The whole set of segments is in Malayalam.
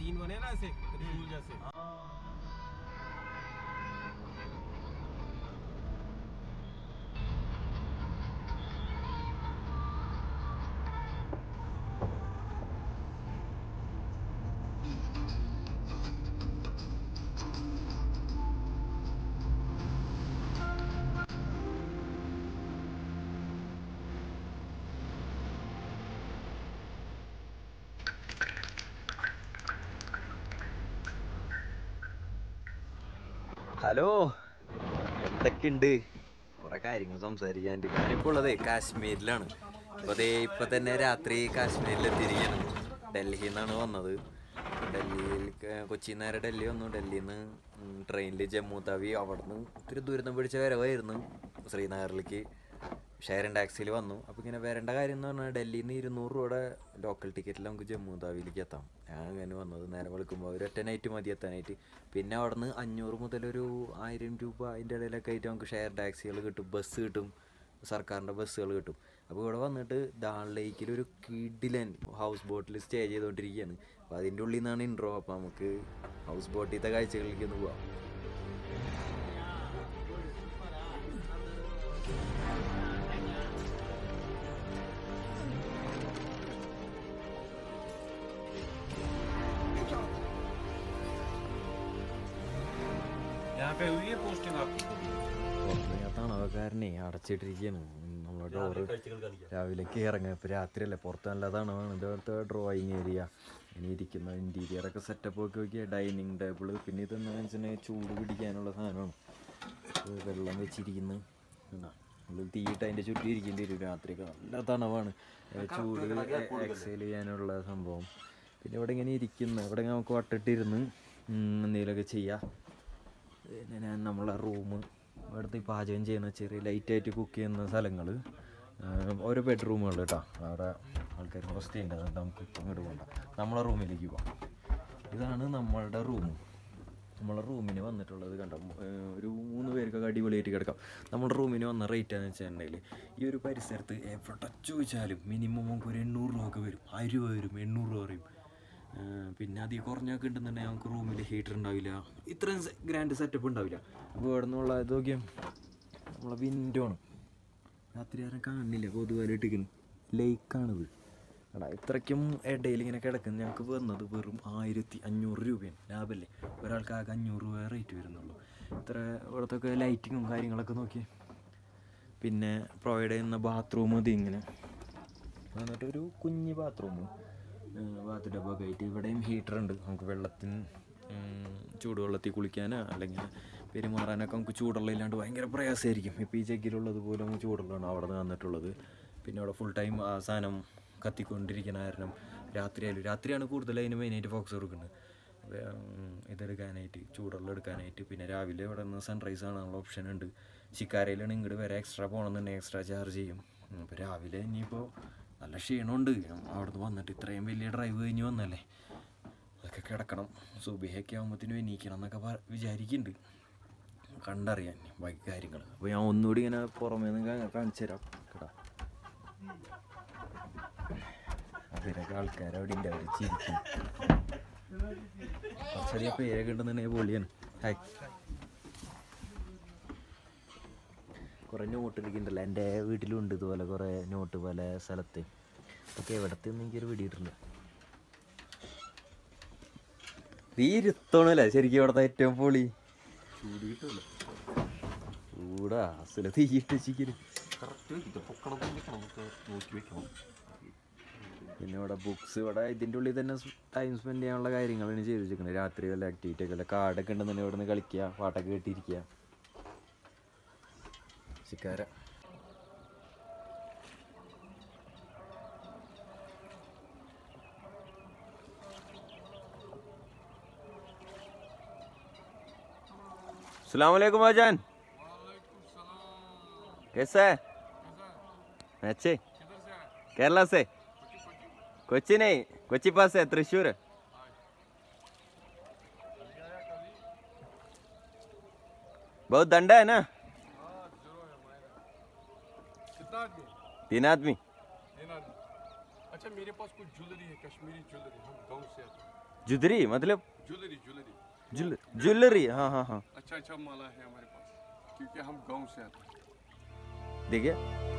सीन बने ना ऐसे त्रिशूल जैसे ഹലോ എന്തൊക്കെയുണ്ട് കുറെ കാര്യങ്ങൾ സംസാരിക്കാനുണ്ട് ഞാനിപ്പോൾ ഉള്ളത് കാശ്മീരിലാണ് അപ്പോൾ അതേ ഇപ്പൊ തന്നെ രാത്രി കാശ്മീരിൽ എത്തിയിരിക്കുകയാണ് ഡൽഹിയിൽ നിന്നാണ് വന്നത് ഡൽഹിയിൽ കൊച്ചിയിൽ നിന്ന് നേരെ ഡൽഹി വന്നു ഡൽഹിയിൽ നിന്ന് ട്രെയിനിൽ ജമ്മു താവി അവിടെ നിന്ന് ഒത്തിരി ദൂരത്തം പിടിച്ച വരവായിരുന്നു ശ്രീനഗറിലേക്ക് ഷെയറിംഗ് ടാക്സിയിൽ വന്നു അപ്പോൾ ഇങ്ങനെ വരേണ്ട കാര്യം എന്ന് പറഞ്ഞാൽ ഡൽഹിയിൽ നിന്ന് ഇരുന്നൂറ് രൂപയുടെ ലോക്കൽ ടിക്കറ്റിൽ നമുക്ക് ജമ്മു താവിയിലേക്ക് എത്താം ഞാൻ അങ്ങനെ വന്നത് നേരെ വിളിക്കുമ്പോൾ ഒരു ഒറ്റ നൈറ്റ് മതി എത്താനായിട്ട് പിന്നെ അവിടെ നിന്ന് അഞ്ഞൂറ് മുതൽ ഒരു ആയിരം രൂപ അതിൻ്റെ ഇടയിലൊക്കെ ആയിട്ട് നമുക്ക് ഷെയർ ടാക്സികൾ കിട്ടും ബസ് കിട്ടും സർക്കാരിൻ്റെ ബസ്സുകൾ കിട്ടും അപ്പോൾ ഇവിടെ വന്നിട്ട് ദാൾ ലേക്കിൽ ഒരു കിഡിലൻ ഹൗസ് ബോട്ടിൽ സ്റ്റേ ചെയ്തുകൊണ്ടിരിക്കുകയാണ് അപ്പോൾ അതിൻ്റെ ഉള്ളിൽ നിന്നാണ് ഇൻട്രോ അപ്പോൾ നമുക്ക് ഹൗസ് ബോട്ടിലത്തെ കാഴ്ചകളിലേക്ക് ഒന്ന് പോവാം यहाँ पे हुई है पोस्टिंग आपकी പുറത്ത് തണവക്കാരനെ അടച്ചിട്ടിരിക്കുകയാണ് നമ്മളെ ഡോറ് രാവിലേക്ക് ഇറങ്ങുക ഇപ്പോൾ രാത്രിയല്ലേ പുറത്ത് നല്ല തണവാണ് ഇതേപോലത്തെ ഡ്രോയിങ് ഏരിയ ഇനി ഇരിക്കുന്ന ഇൻറ്റീരിയറൊക്കെ സെറ്റപ്പ് ഒക്കെ നോക്കിയാൽ ഡൈനിങ് ടേബിൾ പിന്നെ ഇതെന്ന് വെച്ചിട്ടുണ്ടെങ്കിൽ ചൂട് പിടിക്കാനുള്ള സാധനമാണ് ഇത് വെള്ളം വെച്ചിരിക്കുന്നു കണ്ടോ? ഉള്ളിൽ തീയിട്ട് അതിൻ്റെ ചുറ്റും ഇരിക്കേണ്ടി വരും രാത്രിയൊക്കെ നല്ല തണവാണ് ഏ, ചൂട് എക്സൈൽ ചെയ്യാനുള്ള സംഭവം പിന്നെ ഇവിടെ ഇങ്ങനെ ഇരിക്കുന്നു ഇവിടെ ഇങ്ങനെ നമുക്ക് വട്ടിട്ടിരുന്ന് എന്തെങ്കിലുമൊക്കെ ചെയ്യാം പിന്നെ ഞാൻ നമ്മളെ റൂം ഇവിടുത്തെ ഈ പാചകം ചെയ്യുന്ന ചെറിയ ലൈറ്റായിട്ട് കുക്ക് ചെയ്യുന്ന സ്ഥലങ്ങൾ ഓരോ ബെഡ്റൂമുകൾ കേട്ടോ അവിടെ ആൾക്കാർ ഹോസ്റ്റ് ഉണ്ട് അതുകൊണ്ട് നമുക്ക് ഇപ്പം ഇങ്ങോട്ട് പോകണ്ട നമ്മളെ റൂമിലേക്ക് പോകാം ഇതാണ് നമ്മളുടെ റൂം നമ്മളെ റൂമിന് വന്നിട്ടുള്ളത് കണ്ടോ ഏഹ് ഒരു മൂന്ന് പേർക്കൊക്കെ അടിപൊളിയായിട്ട് കിടക്കാം നമ്മുടെ റൂമിന് വന്ന റേറ്റ് എന്ന് വെച്ചിട്ടുണ്ടെങ്കിൽ ഈ ഒരു പരിസരത്ത് എവിടെ ചോദിച്ചാലും മിനിമം നമുക്ക് ഒരു എണ്ണൂറ് രൂപ ഒക്കെ വരും ആയിരം രൂപ വരും എണ്ണൂറ് രൂപ വരും ഏഹ് പിന്നെ അധികം കുറഞ്ഞൊക്കെ ഉണ്ടെന്നുണ്ടെങ്കിൽ നമുക്ക് റൂമിൽ ഹീറ്റർ ഉണ്ടാവില്ല ഇത്രയും ഗ്രാൻഡ് സെറ്റപ്പ് ഉണ്ടാവില്ല അപ്പോൾ ഇവിടെ നിന്നുള്ള ഇത് നോക്കിയാൽ നമ്മളെ വിൻഡോ ആണ് രാത്രി ആരും കാണില്ല പൊതുവായിട്ടിരിക്കുന്നു ലേക്കാണിത് എടാ ഇത്രയ്ക്കും ഇടയിൽ ഇങ്ങനെ കിടക്കുന്നത് ഞങ്ങൾക്ക് വന്നത് വെറും ആയിരത്തി അഞ്ഞൂറ് രൂപയാണ് ലാഭമല്ലേ ഒരാൾക്ക് ആകെ അഞ്ഞൂറ് രൂപ റേറ്റ് വരുന്നുള്ളൂ ഇത്ര ഇവിടത്തൊക്കെ ലൈറ്റിങ്ങും കാര്യങ്ങളൊക്കെ നോക്കി പിന്നെ പ്രൊവൈഡ് ചെയ്യുന്ന ബാത്റൂം ഇത് ഇങ്ങനെ എന്നിട്ട് ഒരു കുഞ്ഞ് ബാത്റൂം ബാത്ത് ഡബ്ബൊക്കെ ആയിട്ട് ഇവിടെയും ഹീറ്റർ ഉണ്ട് നമുക്ക് വെള്ളത്തിന് ഉം, ചൂടുവെള്ളത്തിൽ കുളിക്കാനോ അല്ലെങ്കിൽ പെരുമാറാനൊക്കെ നമുക്ക് ചൂടുള്ള ഇല്ലാണ്ട് ഭയങ്കര പ്രയാസമായിരിക്കും ഇപ്പോൾ ഈ ജഗ്ഗിലുള്ളത് പോലെ നമുക്ക് ചൂടുള്ളതാണ് അവിടെ നിന്ന് വന്നിട്ടുള്ളത് പിന്നെ അവിടെ ഫുൾ ടൈം ആ സാധനം കത്തിക്കൊണ്ടിരിക്കുന്ന കാരണം രാത്രിയായാലും രാത്രിയാണ് കൂടുതൽ അതിന് മെയിനായിട്ട് ഫോക്കസ് കൊടുക്കുന്നത് വേ- ഉം, ഇതെടുക്കാനായിട്ട് ചൂടുവെള്ളം എടുക്കാനായിട്ട് പിന്നെ രാവിലെ ഇവിടെ നിന്ന് സൺറൈസ് കാണാനുള്ള ഓപ്ഷൻ ഉണ്ട് ശിക്കാരയിലാണ് ഇങ്ങോട്ട് വരെ എക്സ്ട്രാ പോകണമെന്നുണ്ടെങ്കിൽ എക്സ്ട്രാ ചാർജ് ചെയ്യും അപ്പോൾ രാവിലെ ഇനിയിപ്പോൾ നല്ല ക്ഷീണമുണ്ട് അവിടുന്ന് വന്നിട്ട് ഇത്രയും വലിയ ഡ്രൈവ് കഴിഞ്ഞ് വന്നല്ലേ അതൊക്കെ കിടക്കണം സുബിഹയൊക്കെ ആകുമ്പോഴത്തേനും എണീക്കണം എന്നൊക്കെ പ- വിചാരിക്കുന്നുണ്ട് കണ്ടറിയാൻ ബാക്കി കാര്യങ്ങൾ അപ്പോൾ ഞാൻ ഒന്നുകൂടി ഇങ്ങനെ പുറമേ നിന്ന് കാ- കാണിച്ചു തരാം കേട്ടോ അതിനൊക്കെ ആൾക്കാർ അവിടെ ഉണ്ട് അവർ ചിരിക്കും കുറച്ചധികം പേരൊക്കെ ഉണ്ടെന്നുണ്ടെങ്കിൽ പൊളിയാണ് ഹായ് കുറേ നോട്ട് ഇരിക്കുന്നുണ്ടല്ലോ എൻ്റെ വീട്ടിലും ഉണ്ട് ഇതുപോലെ കുറേ നോട്ട് പല സ്ഥലത്ത് ഒക്കെ എവിടത്തെ ഒന്നും എനിക്കൊരു പിടിയിട്ടുണ്ട് തീ ഇരുത്തണല്ലേ ശരിക്കും ഇവിടുത്തെ ഏറ്റവും പൊളി ചൂട് കിട്ടുമല്ലോ ചൂടാ അസല തീയിട്ട് വെച്ചിരിക്കല് കറക്റ്റ് വെക്കില്ല പൊക്കണം വെക്കണം നമുക്ക് നോക്കി വെക്കണം പിന്നെ ഇവിടെ ബുക്സ് ഇവിടെ ഇതിൻ്റെ ഉള്ളിൽ തന്നെ ടൈം സ്പെൻഡ് ചെയ്യാനുള്ള കാര്യങ്ങളാണ് ചെയ്ത് വെച്ചിരിക്കുന്നത് രാത്രി വല്ല ആക്ടിവിറ്റി ഒക്കെ അല്ല കാർഡൊക്കെ ഉണ്ടെന്നുണ്ടെങ്കിൽ ഇവിടെ നിന്ന് കളിക്കുക പാട്ടൊക്കെ കേട്ടിരിക്കുക ശിക്കാര सलामकुम भाईजान कैसा है अच्छे केरला से कोची नहीं कोची पास है त्रिशूर बहुत दंडा है ना कितना आदमी तीन आदमी तीन आदमी अच्छा मेरे पास कुछ ज्वेलरी है कश्मीरी ज्वेलरी हम गांव से आते हैं जुदरी मतलब ज्वेलरी ज्वेलरी जुल ज्वेलरी हाँ हाँ हाँ अच्छा अच्छा माला है हमारे पास क्योंकि हम गांव से आते हैं देखिए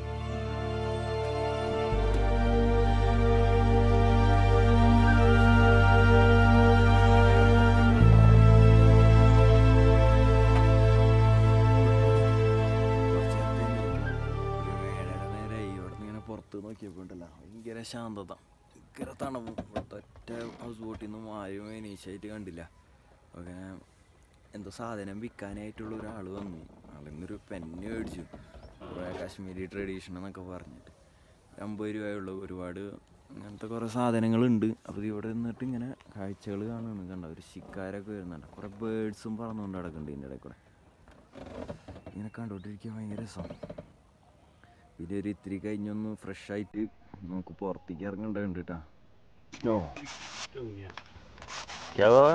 ഇങ്ങനെ പുറത്ത് നോക്കിയപ്പോൾ ഉണ്ടല്ലോ ഭയങ്കര ശാന്തത ഭയങ്കര തണവും ഇവിടുത്തെ ഒറ്റ ഹൗസ് ബോട്ടിൽ നിന്നും ആരും എനീച്ചായിട്ട് കണ്ടില്ല അങ്ങനെ എന്തോ സാധനം വിൽക്കാനായിട്ടുള്ള ഒരാൾ വന്നു ആളിന്നൊരു പെന്ന് മേടിച്ചു കുറേ കാശ്മീരി ട്രഡീഷൻ എന്നൊക്കെ പറഞ്ഞിട്ട് ഒരു അമ്പത് രൂപയുള്ളൂ ഒരുപാട് അങ്ങനത്തെ കുറേ സാധനങ്ങളുണ്ട് അപ്പോൾ ഇവിടെ നിന്നിട്ട് ഇങ്ങനെ കാഴ്ചകൾ കാണുന്നു കണ്ട ഒരു ശിക്കാരൊക്കെ വരുന്നുണ്ട് കുറേ ബേഡ്സും പറന്നുകൊണ്ട് കിടക്കുന്നുണ്ട് ഇതിൻ്റെ ഇടയിൽ കൂടെ ഇങ്ങനെ കണ്ടുകൊണ്ടിരിക്കാൻ ഭയങ്കര രസമാണ് പിന്നെ ഒരു ഇത്തിരി കഴിഞ്ഞൊന്ന് ഫ്രഷ് ആയിട്ട് നമുക്ക് പുറത്തേക്ക് ഇറങ്ങേണ്ടതുണ്ട് കേട്ടോ क्या हुआ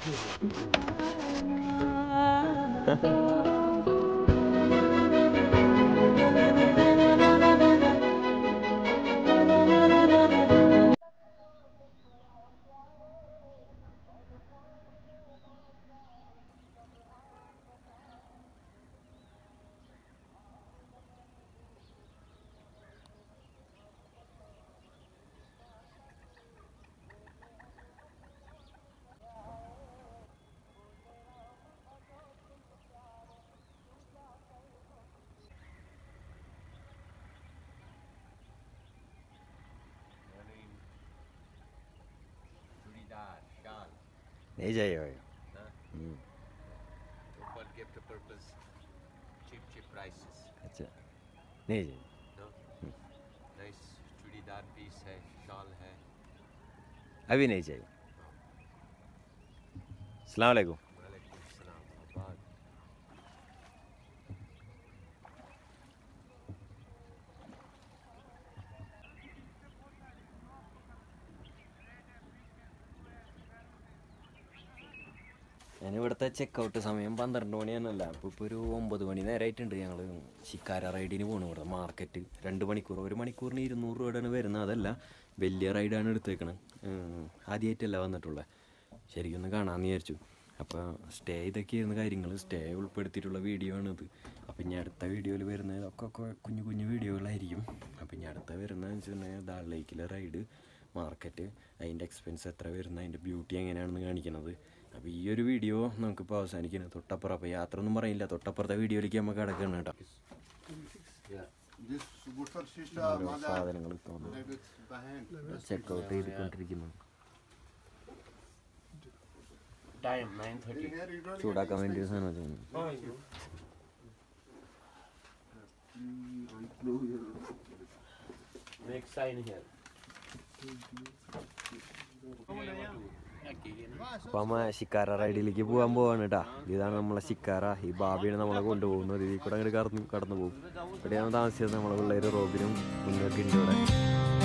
चूड़ीदार शाल नहीं जाइए भाई हाँ हम्म, for gift purpose cheap cheap prices अच्छा नहीं जाइए no nice चूड़ीदार piece है shawl है अभी नहीं चाहिए सलाम वालेकुम वालेकुम सलाम आबाद ഞാൻ ഇവിടുത്തെ ചെക്കൗട്ട് സമയം പന്ത്രണ്ട് മണിയാണല്ല അപ്പോൾ ഇപ്പോൾ ഒരു ഒമ്പത് മണി നേരമായിട്ടുണ്ട് ഞങ്ങൾ ശിക്കാര റൈഡിന് പോകണം ഇവിടെ മാർക്കറ്റ് രണ്ട് മണിക്കൂർ ഒരു മണിക്കൂറിന് ഇരുന്നൂറ് രൂപയാണ് വരുന്നത് അതല്ല വലിയ റൈഡാണ് എടുത്തേക്കണത് ആദ്യമായിട്ടല്ല വന്നിട്ടുള്ളത് ശരിക്കും ഒന്ന് കാണാമെന്ന് വിചാരിച്ചു അപ്പോൾ സ്റ്റേ ഇതൊക്കെയായിരുന്നു കാര്യങ്ങൾ സ്റ്റേ ഉൾപ്പെടുത്തിയിട്ടുള്ള വീഡിയോ ആണിത് അപ്പോൾ ഇനി അടുത്ത വീഡിയോയിൽ വരുന്നത് ഒക്കെ ഒക്കെ കുഞ്ഞു കുഞ്ഞു വീഡിയോകളായിരിക്കും അപ്പോൾ ഇനി അടുത്ത വരുന്നതെന്ന് വെച്ചിട്ടുണ്ടെങ്കിൽ ദാൾ ലേക്കിലെ റൈഡ് മാർക്കറ്റ് അതിൻ്റെ എക്സ്പെൻസ് എത്ര വരുന്നത് അതിൻ്റെ ബ്യൂട്ടി എങ്ങനെയാണെന്ന് കാണിക്കുന്നത് അപ്പോൾ ഈ ഒരു വീഡിയോ നമുക്കിപ്പോൾ അവസാനിക്കുന്നത് തൊട്ടപ്പുറം അപ്പോൾ യാത്ര ഒന്നും പറയില്ല തൊട്ടപ്പുറത്തെ വീഡിയോയിലേക്ക് നമുക്ക് കിടക്കണം കേട്ടോ This water shisha ഓരോ mother സാധനങ്ങൾ തോന്നുന്നു David Bahan. ചെക്കൗട്ട് ചെയ്തുകൊണ്ടിരിക്കുന്നു time 9:30 Here you don't ചൂടാക്കാൻ വേണ്ടി ഒരു സാധനം വെച്ചാൽ make sign here അപ്പോൾ അമ്മ ശിക്കാര റൈഡിലേക്ക് പോകാൻ പോവാണ് കേട്ടാ ഇതാണ് നമ്മളെ ശിക്കാര ഈ ബാബിയാണ് നമ്മളെ കൊണ്ടുപോകുന്നത് ഇതിൽ കൂടെ അങ്ങോട്ട് കടന്നു കടന്നു പോകും ഇവിടെയാണ് താമസിച്ചത് നമ്മളെ പിള്ളേർ റോബിനും മുന്നൊക്കെ ഉണ്ട് ഇവിടെ